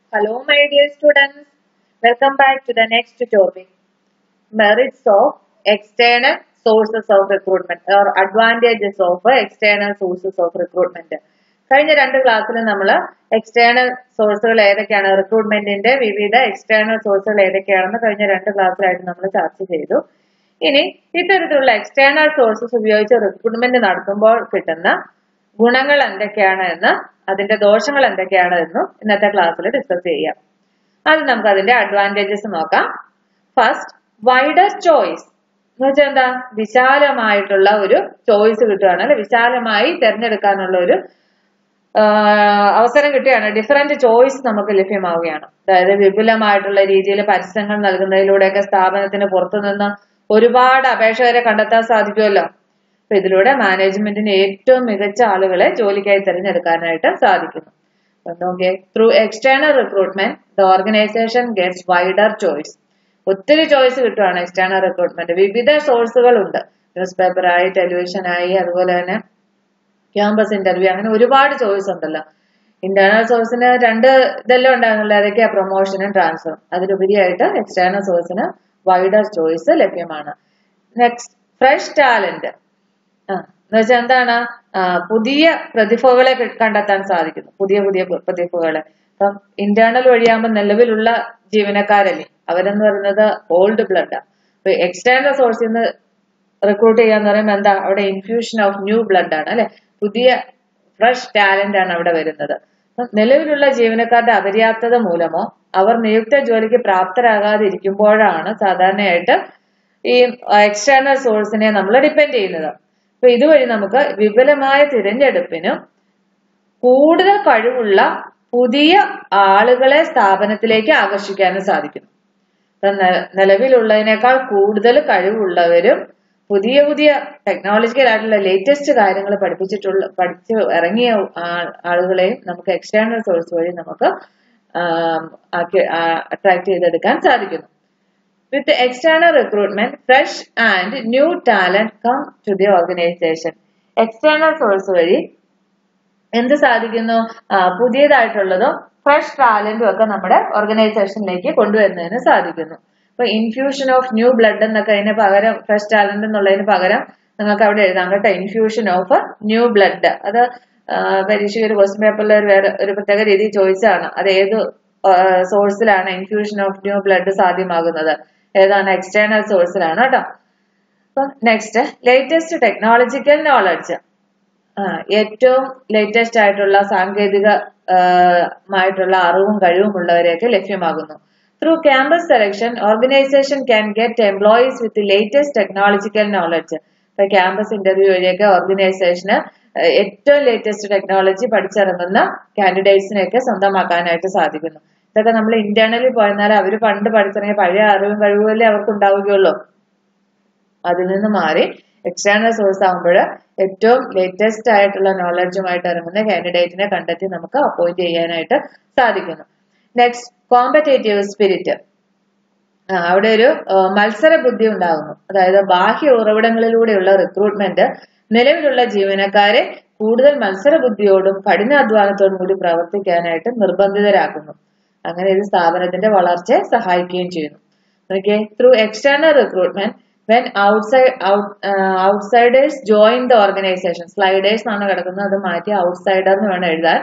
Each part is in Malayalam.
Hello, my dear students. Welcome back to the next topic. Merits of external sources of recruitment or advantages of external sources of recruitment. കഴിഞ്ഞ രണ്ട് ക്ലാസ്സിൽ നമ്മൾ എക്സ്റ്റേണൽ സോഴ്സുകൾ ഏതൊക്കെയാണ് റിക്രൂട്ട്മെന്റിന്റെ വിവിധ എക്സ്റ്റേണൽ സോഴ്സുകൾ ഏതൊക്കെയാണെന്ന് കഴിഞ്ഞ രണ്ട് ക്ലാസ്സിലായിട്ട് നമ്മൾ ചർച്ച ചെയ്തു ഇനി ഇത്തരത്തിലുള്ള എക്സ്റ്റേണൽ സോഴ്സസ് ഉപയോഗിച്ച് റിക്രൂട്ട്മെന്റ് നടത്തുമ്പോൾ കിട്ടുന്ന ഗുണങ്ങൾ എന്തൊക്കെയാണ് എന്ന് അതിന്റെ ദോഷങ്ങൾ എന്തൊക്കെയാണ് എന്നും ഇന്നത്തെ ക്ലാസ്സിൽ ഡിസ്കസ് ചെയ്യാം അത് നമുക്ക് അതിന്റെ അഡ്വാൻറ്റേജസ് നോക്കാം ഫസ്റ്റ് വൈഡർ ചോയ്സ് എന്ന് വെച്ചാൽ എന്താ വിശാലമായിട്ടുള്ള ഒരു ചോയ്സ് കിട്ടുകയാണ് അല്ലെ വിശാലമായി തിരഞ്ഞെടുക്കാനുള്ള ഒരു അവസരം കിട്ടുകയാണ് ഡിഫറെന്റ് ചോയ്സ് നമുക്ക് ലഭ്യമാവുകയാണ് അതായത് വിപുലമായിട്ടുള്ള രീതിയിൽ പരസ്യങ്ങൾ നൽകുന്നതിലൂടെയൊക്കെ സ്ഥാപനത്തിന് പുറത്തുനിന്ന് ഒരുപാട് അപേക്ഷകരെ കണ്ടെത്താൻ സാധിക്കുമല്ലോ അപ്പൊ ഇതിലൂടെ മാനേജ്മെന്റിന് ഏറ്റവും മികച്ച ആളുകളെ ജോലിക്കായി തിരഞ്ഞെടുക്കാനായിട്ട് സാധിക്കുന്നു നോക്കിയേ through external recruitment the organization gets wider choice ഒത്തിരി ചോയ്സ് കിട്ടുവാണ് എക്സ്റ്റേണൽ റിക്രൂട്ട്മെന്റ് വിവിധ സോഴ്സുകൾ ഉണ്ട് ന്യൂസ് പേപ്പറായി ടെലിവിഷനായി അതുപോലെ തന്നെ ക്യാമ്പസ് ഇന്റർവ്യൂ അങ്ങനെ ഒരുപാട് ചോയ്സ് ഉണ്ടല്ലോ ഇന്റേണൽ സോഴ്സിന് രണ്ട് ഇതെല്ലാം ഉണ്ടാകുന്നുള്ളൂ ഏതൊക്കെയാ പ്രൊമോഷനും ട്രാൻസ്ഫറും അതിലുപരിയായിട്ട് എക്സ്റ്റേണൽ സോഴ്സിന് വൈഡർ ചോയ്സ് ലഭ്യമാണ് നെക്സ്റ്റ് ഫ്രഷ് ടാലന്റ് എന്ന് വെച്ചാൽ എന്താണ് പുതിയ പ്രതിഭകളെ കണ്ടെത്താൻ സാധിക്കുന്നു പുതിയ പുതിയ പ്രതിഭകളെ ഇപ്പം ഇന്റേണൽ വഴിയാകുമ്പോൾ നിലവിലുള്ള ജീവനക്കാരല്ലേ അവരെന്ന് പറയുന്നത് ഓൾഡ് ബ്ലഡാണ് അപ്പൊ എക്സ്റ്റേണൽ സോഴ്സിൽ നിന്ന് റിക്രൂട്ട് ചെയ്യാന്ന് പറയുമ്പോൾ എന്താ അവിടെ ഇൻഫ്യൂഷൻ ഓഫ് ന്യൂ ബ്ലഡ് ആണ് അല്ലെ പുതിയ ഫ്രഷ് ടാലന്റ് ആണ് അവിടെ വരുന്നത് നിലവിലുള്ള ജീവനക്കാരുടെ അപര്യാപ്തത മൂലമോ അവർ നിയുക്ത ജോലിക്ക് പ്രാപ്തരാകാതെ ഇരിക്കുമ്പോഴാണ് സാധാരണയായിട്ട് ഈ എക്സ്റ്റേണൽ സോഴ്സിനെ നമ്മൾ ഡിപ്പെൻഡ് ചെയ്യുന്നത് അപ്പൊ ഇതുവഴി നമുക്ക് വിപുലമായ തിരഞ്ഞെടുപ്പിനും കൂടുതൽ കഴിവുള്ള പുതിയ ആളുകളെ സ്ഥാപനത്തിലേക്ക് ആകർഷിക്കാനും സാധിക്കുന്നു നിലവിലുള്ളതിനേക്കാൾ കൂടുതൽ കഴിവുള്ളവരും പുതിയ പുതിയ ടെക്നോളജിക്കൽ ആയിട്ടുള്ള ലേറ്റസ്റ്റ് കാര്യങ്ങൾ പഠിപ്പിച്ചിട്ടുള്ള പഠിച്ച് ഇറങ്ങിയ ആളുകളെയും നമുക്ക് എക്സ്റ്റേണൽ സോഴ്സ് വഴി നമുക്ക് അട്രാക്ട് ചെയ്തെടുക്കാൻ സാധിക്കുന്നു with external recruitment fresh and new talent come to the organization external source വഴി എന്ത് സാധിക്കുന്നു പുതിയതായിട്ടുള്ളതും ഫ്രഷ് ടാലന്റും ഒക്കെ നമ്മുടെ ഓർഗനൈസേഷനിലേക്ക് കൊണ്ടുവരുന്നതിന് സാധിക്കുന്നു ഇപ്പൊ ഇൻഫ്യൂഷൻ ഓഫ് ന്യൂ ബ്ലഡ് എന്നൊക്കെ അതിന് പകരം ഫ്രഷ് ടാലന്റ് എന്നുള്ളതിന് പകരം നിങ്ങൾക്ക് അവിടെ എഴുതാം കേട്ടോ ഇൻഫ്യൂഷൻ ഓഫ് ന്യൂ ബ്ലഡ് അത് പരീക്ഷ ഒരു ക്വസ്റ്റ്യൻ പേപ്പറിൽ ഒരു വേറെ ഒരു പ്രത്യേക രീതി ചോദിച്ചാണ് അത് ഏത് സോഴ്സിലാണ് ഇൻഫ്യൂഷൻ ഓഫ് ന്യൂ ബ്ലഡ് സാധ്യമാകുന്നത് ഏതാണ് എക്സ്റ്റേണൽ സോഴ്സിലാണ് കേട്ടോ അപ്പൊ നെക്സ്റ്റ് ലേറ്റസ്റ്റ് ടെക്നോളജിക്കൽ നോളജ് ഏറ്റവും ലേറ്റസ്റ്റ് ആയിട്ടുള്ള സാങ്കേതികമായിട്ടുള്ള അറിവും കഴിവും ഉള്ളവരെയൊക്കെ ലഭ്യമാകുന്നു through campus selection organization can get employees with latest technological knowledge ഇപ്പൊ ക്യാമ്പസ് ഇന്റർവ്യൂ വഴിയൊക്കെ ഓർഗനൈസേഷന് ഏറ്റവും ലേറ്റസ്റ്റ് ടെക്നോളജി പഠിച്ചിറങ്ങുന്ന കാൻഡിഡേറ്റ്സിനെയൊക്കെ സ്വന്തമാക്കാനായിട്ട് സാധിക്കുന്നു ഇതൊക്കെ നമ്മൾ ഇന്റേണലി പോയെന്നാൽ അവർ പണ്ട് പഠിച്ചിറങ്ങിയ പഴയ അറിവും കഴിവുമല്ലേ അവർക്ക് ഉണ്ടാവുകയുള്ളൂ അതിൽ നിന്ന് മാറി എക്സ്റ്റേണൽ സോഴ്സ് ആകുമ്പോൾ ഏറ്റവും ലേറ്റസ്റ്റ് ആയിട്ടുള്ള നോളജുമായിട്ട് ഇറങ്ങുന്ന കാൻഡിഡേറ്റിനെ കണ്ടെത്തി നമുക്ക് അപ്പോയിന്റ് ചെയ്യാനായിട്ട് സാധിക്കുന്നു നെക്സ്റ്റ് കോമ്പറ്റേറ്റീവ് സ്പിരിറ്റ് അവിടെ ഒരു മത്സര ബുദ്ധി ഉണ്ടാകുന്നു അതായത് ബാഹ്യ ഉറവിടങ്ങളിലൂടെയുള്ള റിക്രൂട്ട്മെന്റ് നിലവിലുള്ള ജീവനക്കാരെ കൂടുതൽ മത്സര ബുദ്ധിയോടും കഠിനാധ്വാനത്തോടും കൂടി പ്രവർത്തിക്കാനായിട്ട് നിർബന്ധിതരാക്കുന്നു അങ്ങനെ ഇത് സ്ഥാപനത്തിന്റെ വളർച്ചയെ സഹായിക്കുകയും ചെയ്യുന്നു okay through external recruitment when outside outsiders join the organization sliders ആണ് കിടക്കുന്നത് അത് മാറ്റി ഔട്ട്സൈഡർ എന്ന് വേണം എഴുതാൻ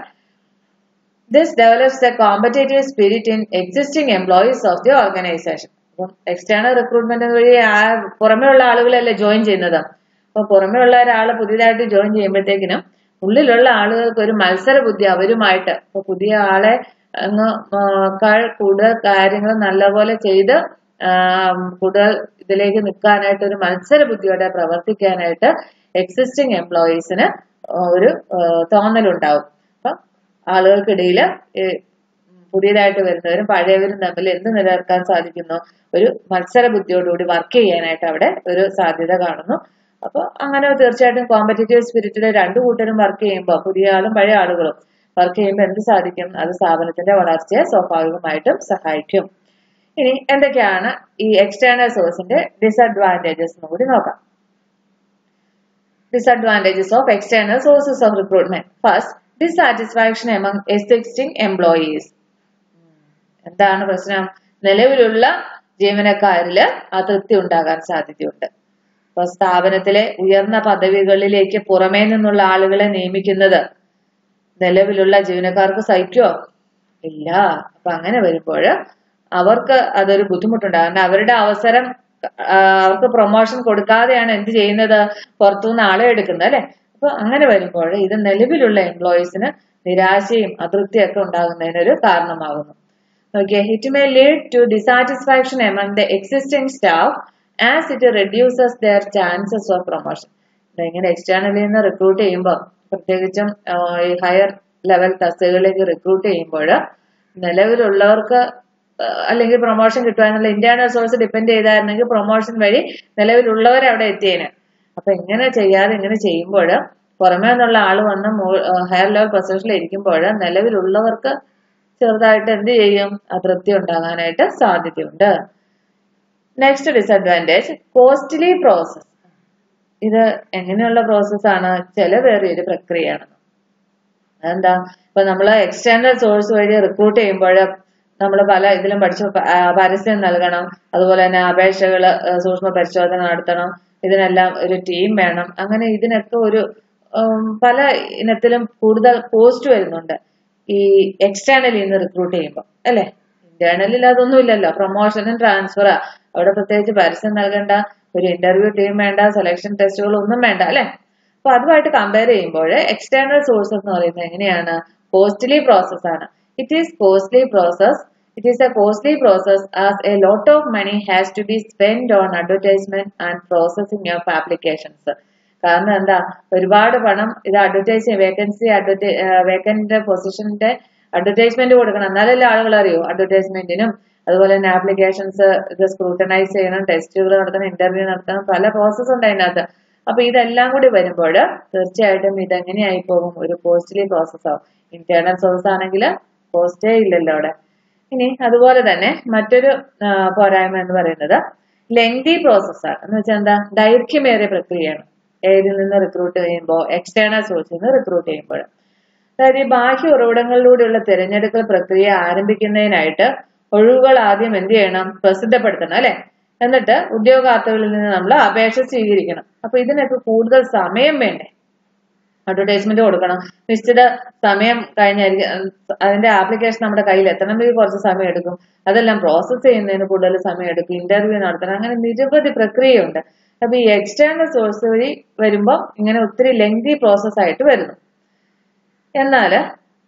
this develops a competitive spirit in existing employees of the organization അപ്പം എക്സ്റ്റേണൽ റിക്രൂട്ട്മെന്റ് വഴി ആ പുറമേ ഉള്ള ആളുകളല്ലേ ജോയിൻ ചെയ്യുന്നത് അപ്പൊ പുറമേ ഉള്ള ഒരാൾ പുതിയതായിട്ട് ജോയിൻ ചെയ്യുമ്പോഴത്തേക്കിനും ഉള്ളിലുള്ള ആളുകൾക്ക് ഒരു മത്സര ബുദ്ധി അവരുമായിട്ട് ഇപ്പൊ പുതിയ ആളെ അങ്ങ് കൂടുതൽ കാര്യങ്ങൾ നല്ലപോലെ ചെയ്ത് കൂടുതൽ ഇതിലേക്ക് നിൽക്കാനായിട്ട് ഒരു മത്സര ബുദ്ധിയോടെ പ്രവർത്തിക്കാനായിട്ട് എക്സിസ്റ്റിംഗ് എംപ്ലോയീസിന് ഒരു തോന്നലുണ്ടാവും അപ്പൊ ആളുകൾക്കിടയിൽ പുതിയതായിട്ട് വരുന്നവരും പഴയവരും തമ്മിൽ എന്ത് നിലനിർത്താൻ സാധിക്കുന്നു ഒരു മത്സര ബുദ്ധിയോടുകൂടി വർക്ക് ചെയ്യാനായിട്ട് അവിടെ ഒരു സാധ്യത കാണുന്നു അപ്പോൾ അങ്ങനെ തീർച്ചയായിട്ടും കോമ്പറ്റേറ്റീവ് സ്പിരിറ്റിൽ രണ്ടു കൂട്ടരും വർക്ക് ചെയ്യുമ്പോൾ പുതിയ ആളും പഴയ ആളുകളും വർക്ക് ചെയ്യുമ്പോൾ എന്ത് സാധിക്കും അത് സ്ഥാപനത്തിന്റെ വളർച്ചയെ സ്വാഭാവികമായിട്ടും സഹായിക്കും ഇനി എന്തൊക്കെയാണ് ഈ എക്സ്റ്റേണൽ സോഴ്സിന്റെ ഡിസഡ്വാൻറ്റേജസ് എന്ന് കൂടി നോക്കാം disadvantages of external sources of recruitment first dissatisfaction among existing employees എന്താണ് പ്രശ്നം നിലവിലുള്ള ജീവനക്കാരില് അതൃപ്തി ഉണ്ടാകാൻ സാധ്യതയുണ്ട് അപ്പൊ സ്ഥാപനത്തിലെ ഉയർന്ന പദവികളിലേക്ക് പുറമേ നിന്നുള്ള ആളുകളെ നിയമിക്കുന്നത് നിലവിലുള്ള ജീവനക്കാർക്ക് സഹിക്കോ ഇല്ല അപ്പൊ അങ്ങനെ വരുമ്പോൾ അവർക്ക് അതൊരു ബുദ്ധിമുട്ടുണ്ടാകും കാരണം അവരുടെ അവസരം ആ, അവർക്ക് പ്രൊമോഷൻ കൊടുക്കാതെയാണ് എന്ത് ചെയ്യുന്നത് പുറത്തുനിന്ന് ആളെ എടുക്കുന്നത് അല്ലെ അപ്പൊ അങ്ങനെ വരുമ്പോൾ ഇത് നിലവിലുള്ള എംപ്ലോയീസിന് നിരാശയും അതൃപ്തിയൊക്കെ ഉണ്ടാകുന്നതിനൊരു കാരണമാകുന്നു Okay, it may lead to dissatisfaction among the existing staff as it reduces their chances of promotion. ഇത് ഇങ്ങനെ എക്സ്റ്റേണലിൽ നിന്ന് റിക്രൂട്ട് ചെയ്യുമ്പോൾ പ്രത്യേകിച്ചും ആഹ്, ഈ ഹയർ ലെവൽ തസ്തികകളിലേക്ക് റിക്രൂട്ട് ചെയ്യുമ്പോൾ നിലവിലുള്ളവർക്ക് ആഹ്, അല്ലെങ്കിൽ പ്രൊമോഷൻ കിട്ടുവാനുള്ള ഇന്റേണൽ സോഴ്സ് ഡിപ്പെൻഡ് ചെയ്തായിരുന്നെങ്കിൽ പ്രൊമോഷൻ വഴി നിലവിലുള്ളവർ അവിടെ എത്തിയേനെ അപ്പൊ ഇങ്ങനെ ചെയ്യാതെ ഇങ്ങനെ ചെയ്യുമ്പോൾ പുറമേ നിന്നുള്ള ആള് വന്ന് ഹയർ ലെവൽ പൊസിഷനിൽ ഇരിക്കുമ്പോൾ നിലവിലുള്ളവർക്ക് ചെറുതായിട്ട് എന്ത് ചെയ്യും അതൃപ്തി ഉണ്ടാകാനായിട്ട് സാധ്യതയുണ്ട് നെക്സ്റ്റ് ഡിസഡ്വാൻറ്റേജ് കോസ്റ്റ്ലി പ്രോസസ് ഇത് എങ്ങനെയുള്ള പ്രോസസ്സാണ് ചെലവേറിയ ഒരു പ്രക്രിയയാണ് അതെന്താ ഇപ്പൊ നമ്മൾ എക്സ്റ്റേണൽ സോഴ്സ് വഴി റിക്രൂട്ട് ചെയ്യുമ്പോൾ നമ്മൾ പല ഇതിലും പഠിച്ചു പ- ആ, പരസ്യം നൽകണം അതുപോലെ തന്നെ അപേക്ഷകൾ സൂക്ഷ്മ പരിശോധന നടത്തണം ഇതിനെല്ലാം ഒരു ടീം വേണം അങ്ങനെ ഇതിനൊക്കെ ഒരു ഉം, പല ഇനത്തിലും കൂടുതൽ കോസ്റ്റ് വരുന്നുണ്ട് ഈ എക്സ്റ്റേണലിൽ നിന്ന് റിക്രൂട്ട് ചെയ്യുമ്പോൾ അല്ലെ ഇന്റേണലിൽ അതൊന്നും ഇല്ലല്ലോ പ്രൊമോഷനും ട്രാൻസ്ഫറാ അവിടെ പ്രത്യേകിച്ച് പരസ്യം നൽകേണ്ട ഒരു ഇന്റർവ്യൂ ടീം വേണ്ട സെലക്ഷൻ ടെസ്റ്റുകൾ ഒന്നും വേണ്ട അല്ലെ അപ്പൊ അതുമായിട്ട് കമ്പയർ ചെയ്യുമ്പോൾ എക്സ്റ്റേണൽ സോഴ്സസ് എന്ന് പറയുന്നത് എങ്ങനെയാണ് കോസ്റ്റ്ലി പ്രോസസ് ആണ് it is costly process it is a costly process as a lot of money has to be spend on advertisement and processing of applications കാരണം എന്താ ഒരുപാട് പണം ഇത് അഡ്വർടൈസ് വേക്കൻസി അഡ്വർടൈ വേക്കന്റ് പൊസിഷന്റെ അഡ്വർടൈസ്മെന്റ് കൊടുക്കണം എന്നാലല്ലേ ആളുകൾ അറിയൂ അഡ്വർടൈസ്മെന്റിനും അതുപോലെ തന്നെ ആപ്ലിക്കേഷൻസ് ഇത് സ്ക്രൂട്ടനൈസ് ചെയ്യണം ടെസ്റ്റുകൾ നടത്തണം ഇന്റർവ്യൂ നടത്തണം പല പ്രോസസ്സ് ഉണ്ട് അതിനകത്ത് അപ്പൊ ഇതെല്ലാം കൂടി വരുമ്പോൾ തീർച്ചയായിട്ടും ഇതെങ്ങനെയായി പോകും ഒരു കോസ്റ്റ്ലി പ്രോസസ് ആവും ഇന്റേണൽ സോഴ്സ് ആണെങ്കിൽ കോസ്റ്റേ ഇല്ലല്ലോ അവിടെ ഇനി അതുപോലെ തന്നെ മറ്റൊരു ആ, പോരായ്മ എന്ന് പറയുന്നത് ലെങ്തി പ്രോസസ്സാണ് എന്ന് വെച്ചാൽ എന്താ ദൈർഘ്യമേറിയ പ്രക്രിയയാണ് ഏതിൽ നിന്ന് റിക്രൂട്ട് ചെയ്യുമ്പോൾ എക്സ്റ്റേണൽ സോഴ്സിൽ നിന്ന് റിക്രൂട്ട് ചെയ്യുമ്പോൾ അതായത് ഈ ബാഹ്യ ഉറവിടങ്ങളിലൂടെയുള്ള തിരഞ്ഞെടുക്കൽ പ്രക്രിയ ആരംഭിക്കുന്നതിനായിട്ട് ഒഴിവുകൾ ആദ്യം എന്ത് ചെയ്യണം പ്രസിദ്ധപ്പെടുത്തണം അല്ലെ എന്നിട്ട് ഉദ്യോഗാർത്ഥികളിൽ നിന്ന് നമ്മൾ അപേക്ഷ സ്വീകരിക്കണം അപ്പൊ ഇതിനൊക്കെ കൂടുതൽ സമയം വേണ്ടേ അഡ്വർടൈസ്മെന്റ് കൊടുക്കണം നിശ്ചിത സമയം കഴിഞ്ഞായിരിക്കും ഉം, അതിന്റെ ആപ്ലിക്കേഷൻ നമ്മുടെ കയ്യിൽ എത്തണമെങ്കിൽ കുറച്ച് സമയം എടുക്കും അതെല്ലാം പ്രോസസ്സ് ചെയ്യുന്നതിന് കൂടുതൽ സമയം എടുക്കും ഇന്റർവ്യൂ നടത്തണം അങ്ങനെ നിരവധി പ്രക്രിയയുണ്ട് അപ്പൊ ഈ എക്സ്റ്റേണൽ സോഴ്സ് വഴി വരുമ്പോൾ ഇങ്ങനെ ഒത്തിരി ലെങ്തി പ്രോസസ് ആയിട്ട് വരുന്നു എന്നാല്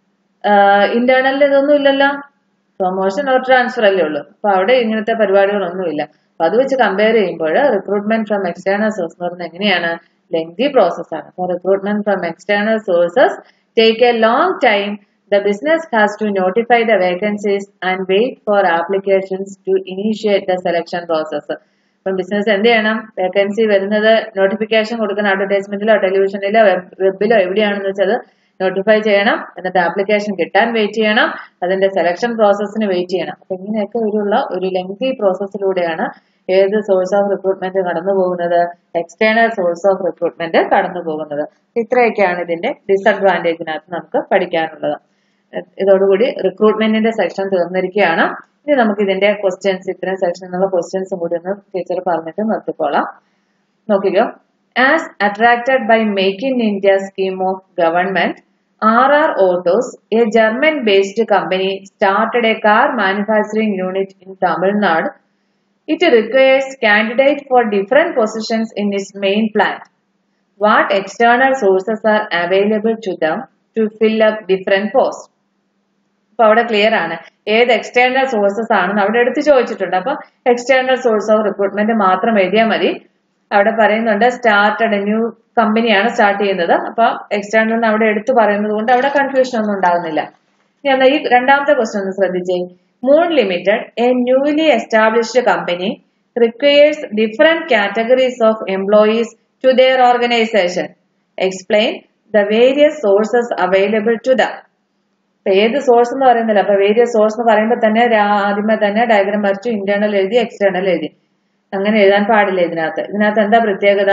ഇന്റേണലിൽ ഇതൊന്നും ഇല്ലല്ലോ പ്രൊമോഷൻ ഓർ ട്രാൻസ്ഫർ അല്ലേ ഉള്ളൂ അപ്പൊ അവിടെ ഇങ്ങനത്തെ പരിപാടികളൊന്നുമില്ല അപ്പൊ അത് വെച്ച് കമ്പയർ ചെയ്യുമ്പോൾ റിക്രൂട്ട്മെന്റ് ഫ്രം എക്സ്റ്റേണൽ സോഴ്സ് എന്ന് പറയുന്നത് എങ്ങനെയാണ് ലെങ്തി പ്രോസസ് ആണ് അപ്പൊ recruitment from external sources take a long time the business has to notify the vacancies and wait for applications to initiate the selection process ഇപ്പം ബിസിനസ് എന്ത് ചെയ്യണം വേക്കൻസി വരുന്നത് നോട്ടിഫിക്കേഷൻ കൊടുക്കുന്ന അഡ്വർടൈസ്മെന്റിലോ ടെലിവിഷനിലോ വെബിലോ എവിടെയാണെന്ന് വെച്ചാൽ നോട്ടിഫൈ ചെയ്യണം എന്നിട്ട് ആപ്ലിക്കേഷൻ കിട്ടാൻ വെയിറ്റ് ചെയ്യണം അതിന്റെ സെലക്ഷൻ പ്രോസസ്സിന് വെയിറ്റ് ചെയ്യണം അപ്പൊ ഇങ്ങനെയൊക്കെ ഒരുള്ള ഒരു ലെങ്തി പ്രോസസ്സിലൂടെയാണ് ഏത് സോഴ്സ് ഓഫ് റിക്രൂട്ട്മെന്റ് കടന്നു പോകുന്നത് എക്സ്റ്റേണൽ സോഴ്സ് ഓഫ് റിക്രൂട്ട്മെന്റ് കടന്നു പോകുന്നത് ഇത്രയൊക്കെയാണ് ഇതിന്റെ ഡിസഡ്വാൻറ്റേജിനകത്ത് നമുക്ക് പഠിക്കാനുള്ളത് ഇതോടുകൂടി റിക്രൂട്ട്മെന്റിന്റെ സെക്ഷൻ തീർന്നിരിക്കുകയാണ് ഇനി നമുക്ക് ഇതിന്റെ ക്വസ്റ്റ്യൻസ് ഇത്രയും സെക്ഷനിലുള്ള ക്വസ്റ്റ്യൻസും കൂടി ഒന്ന് ടീച്ചർ പറഞ്ഞിട്ട് നിർത്തിക്കോളാം നോക്കിക്കോ as attracted by make in India scheme of government R R autos a German based company started a car manufacturing unit in Tamil Nadu it requires candidate for different positions in its main plant what external sources are available to them to fill up different post അപ്പൊ അവിടെ ക്ലിയർ ആണ് ഏത് എക്സ്റ്റേണൽ സോഴ്സസ് ആണെന്ന് അവിടെ എടുത്ത് ചോദിച്ചിട്ടുണ്ട് അപ്പൊ എക്സ്റ്റേണൽ സോഴ്സ് ഓഫ് റിക്രൂട്ട്മെന്റ് മാത്രം എഴുതിയാൽ മതി അവിടെ പറയുന്നുണ്ട് സ്റ്റാർട്ടഡ് ന്യൂ കമ്പനിയാണ് സ്റ്റാർട്ട് ചെയ്യുന്നത് അപ്പൊ എക്സ്റ്റേണൽ എന്ന് അവിടെ എടുത്തു പറയുന്നത് കൊണ്ട് അവിടെ കൺഫ്യൂഷൻ ഒന്നും ഉണ്ടാകുന്നില്ല ഇനി എന്നാ ഈ രണ്ടാമത്തെ ക്വസ്റ്റ്യൻ ഒന്ന് ശ്രദ്ധിച്ചേ Moon limited a newly established company requires different categories of employees to their organization explain the various sources available to the ഇപ്പൊ ഏത് സോഴ്സ് എന്ന് പറയുന്നില്ല അപ്പൊ വേരിയസ് സോഴ്സ് എന്ന് പറയുമ്പോൾ തന്നെ രാ- ആദ്യമേ തന്നെ ഡയഗ്രാം വരച്ചു ഇന്റേണൽ എഴുതി എക്സ്റ്റേണൽ എഴുതി അങ്ങനെ എഴുതാൻ പാടില്ല ഇതിനകത്ത് ഇതിനകത്ത് എന്താ പ്രത്യേകത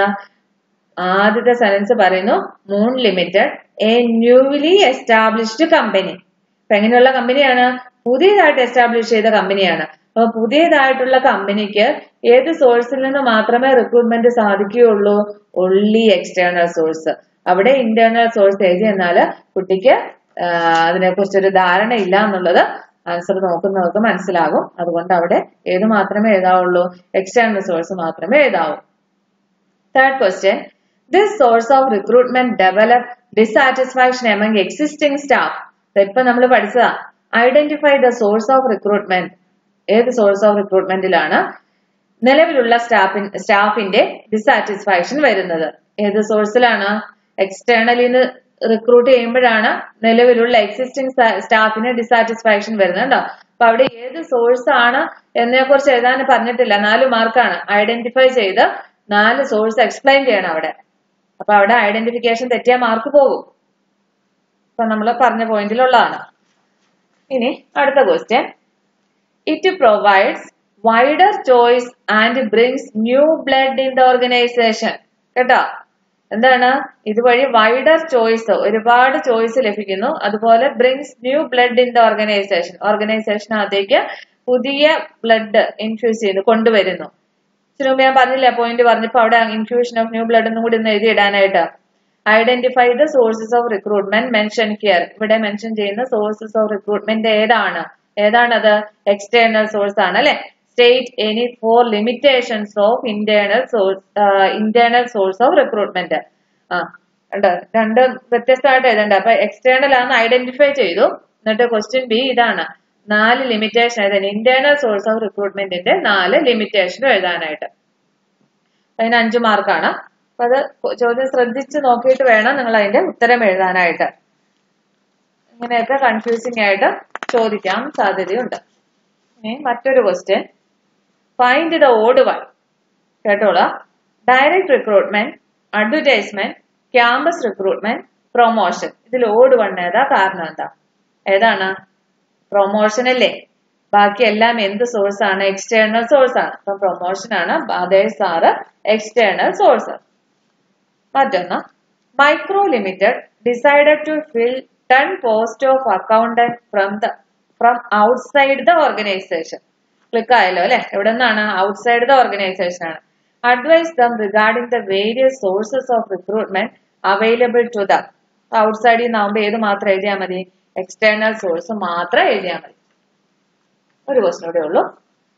ആദ്യത്തെ സെനൻസ് പറയുന്നു Moon limited a newly established company അപ്പൊ എങ്ങനെയുള്ള കമ്പനിയാണ് പുതിയതായിട്ട് എസ്റ്റാബ്ലിഷ് ചെയ്ത കമ്പനിയാണ് അപ്പൊ പുതിയതായിട്ടുള്ള കമ്പനിക്ക് ഏത് സോഴ്സിൽ നിന്ന് മാത്രമേ റിക്രൂട്ട്മെന്റ് സാധിക്കുകയുള്ളൂ ഒൺലി എക്സ്റ്റേണൽ സോഴ്സ് അവിടെ ഇന്റേണൽ സോഴ്സ് എഴുതി എന്നാൽ കുട്ടിക്ക് അതിനെ കുറിച്ചൊരു ധാരണ ഇല്ല എന്നുള്ളത് ആൻസർ നോക്കുന്നവർക്ക് മനസ്സിലാകും അതുകൊണ്ട് അവിടെ ഏത് മാത്രമേ എഴുതാവുള്ളൂ എക്സ്റ്റേണൽ സോഴ്സ് മാത്രമേ എഴുതാവൂ third question this source of recruitment develop dissatisfaction among existing staff ഇപ്പൊ നമ്മൾ പഠിച്ചതാ identify the source of recruitment ഏത് സോഴ്സ് ഓഫ് റിക്രൂട്ട്മെന്റിലാണ് നിലവിലുള്ള സ്റ്റാഫിൻ സ്റ്റാഫിന്റെ ഡിസാറ്റിസ്ഫാക്ഷൻ വരുന്നത് ഏത് സോഴ്സിലാണ് എക്സ്റ്റേണലിന്ന് റിക്രൂട്ട് ചെയ്യുമ്പോഴാണ് നിലവിലുള്ള എക്സിസ്റ്റിംഗ് സ്റ്റാഫിന് ഡിസാറ്റിസ്ഫാക്ഷൻ വരുന്നത് കേട്ടോ അപ്പൊ അവിടെ ഏത് സോഴ്സ് ആണ് എന്നതിനെ കുറിച്ച് എഴുതാൻ പറഞ്ഞിട്ടില്ല നാല് മാർക്കാണ് ഐഡന്റിഫൈ ചെയ്ത് നാല് സോഴ്സ് എക്സ്പ്ലെയിൻ ചെയ്യണം അവിടെ അപ്പൊ അവിടെ ഐഡന്റിഫിക്കേഷൻ തെറ്റിയ മാർക്ക് പോകും അപ്പൊ നമ്മൾ പറഞ്ഞ പോയിന്റിലുള്ളതാണ് ഇനി അടുത്ത question it provides wider choice and brings new blood in the organization കേട്ടോ എന്താണ് ഇതുവഴി വൈഡർ ചോയ്സ് ഒരുപാട് ചോയ്സ് ലഭിക്കുന്നു അതുപോലെ brings new blood in the organization ഓർഗനൈസേഷനകത്തേക്ക് പുതിയ ബ്ലഡ് ഇൻഫ്യൂസ് ചെയ്ത് കൊണ്ടുവരുന്നു ഇതിനു മുമ്പ് ഞാൻ പറഞ്ഞില്ല പോയിന്റ് പറഞ്ഞപ്പോ അവിടെ ഇൻഫ്യൂഷൻ ഓഫ് ന്യൂ ബ്ലഡ് എന്നും കൂടി ഒന്ന് എഴുതി ഇടാനായിട്ട് identify the sources of recruitment mention here ഇവിടെ മെൻഷൻ ചെയ്യുന്ന സോഴ്സസ് ഓഫ് റിക്രൂട്ട്മെന്റ് ഏതാണ് ഏതാണത് എക്സ്റ്റേണൽ സോഴ്സ് ആണ് അല്ലെ state any four limitations of internal source internal source of recruitment ആ ഉണ്ട് രണ്ട് വ്യത്യസ്തമായിട്ട് എഴുതണ്ട അപ്പൊ എക്സ്റ്റേണൽ ആണ് ഐഡന്റിഫൈ ചെയ്തു എന്നിട്ട് ക്വസ്റ്റ്യൻ ബി ഇതാണ് നാല് ലിമിറ്റേഷൻ എഴുതാൻ ഇന്റേണൽ സോഴ്സ് ഓഫ് റിക്രൂട്ട്മെന്റിന്റെ നാല് ലിമിറ്റേഷനും എഴുതാനായിട്ട് അതിന് അഞ്ചു മാർക്കാണ് അപ്പൊ അത് ചോദ്യം ശ്രദ്ധിച്ച് നോക്കിയിട്ട് വേണം നിങ്ങൾ അതിന്റെ ഉത്തരം എഴുതാനായിട്ട് ഇങ്ങനെയൊക്കെ കൺഫ്യൂസിംഗ് ആയിട്ട് ചോദിക്കാൻ സാധ്യതയുണ്ട് ഇനി മറ്റൊരു question find the odd one കേട്ടോളാം direct recruitment advertisement campus recruitment promotion ഇതിൽ ഓഡ് വൺ ഏതാ കാരണം എന്താ ഏതാണ് പ്രൊമോഷൻ അല്ലേ ബാക്കി എല്ലാം എന്ത് സോഴ്സ് ആണ് എക്സ്റ്റേണൽ സോഴ്സ് ആണ് അപ്പൊ പ്രൊമോഷൻ ആണ് അതേഴ്സ് ആറ് എക്സ്റ്റേണൽ സോഴ്സ് മറ്റൊന്ന് micro limited decided to fill ten post of accountant from the from outside the organization click ആയല്ലോ അല്ലെ എവിടെ നിന്നാണ് ഔട്ട്സൈഡ് ദ ഓർഗനൈസേഷൻ ആണ് advise them regarding the various sources of recruitment available to the ഔട്ട്സൈഡിൽ നിന്നാകുമ്പോൾ ഏത് മാത്രം എഴുതിയാൽ മതി എക്സ്റ്റേണൽ സോഴ്സ് മാത്രം എഴുതിയാൽ മതി ഒരു ക്വസ്റ്റൻ കൂടെ ഉള്ളൂ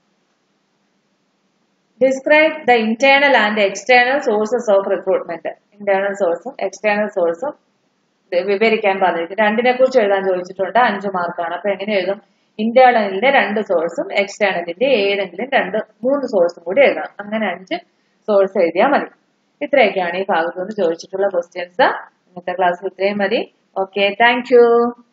describe the internal and external sources of recruitment internal സോഴ്സും എക്സ്റ്റേണൽ സോഴ്സും വിവരിക്കാൻ പറഞ്ഞിരിക്കും രണ്ടിനെ കുറിച്ച് എഴുതാൻ ചോദിച്ചിട്ടുണ്ട് അഞ്ചു മാർക്കാണ് അപ്പൊ എങ്ങനെ എഴുതും ഇന്റേണലിന്റെ രണ്ട് സോഴ്സും എക്സ്റ്റേണലിന്റെ ഏതെങ്കിലും രണ്ട് മൂന്ന് സോഴ്സും കൂടി എഴുതണം അങ്ങനെ അഞ്ച് സോഴ്സ് എഴുതിയാൽ മതി ഇത്രയൊക്കെയാണ് ഈ ഭാഗത്തുനിന്ന് ചോദിച്ചിട്ടുള്ള ക്വസ്റ്റ്യൻസ് ഇന്നത്തെ ക്ലാസ്സിൽ ഇത്രയും മതി ഓക്കെ താങ്ക്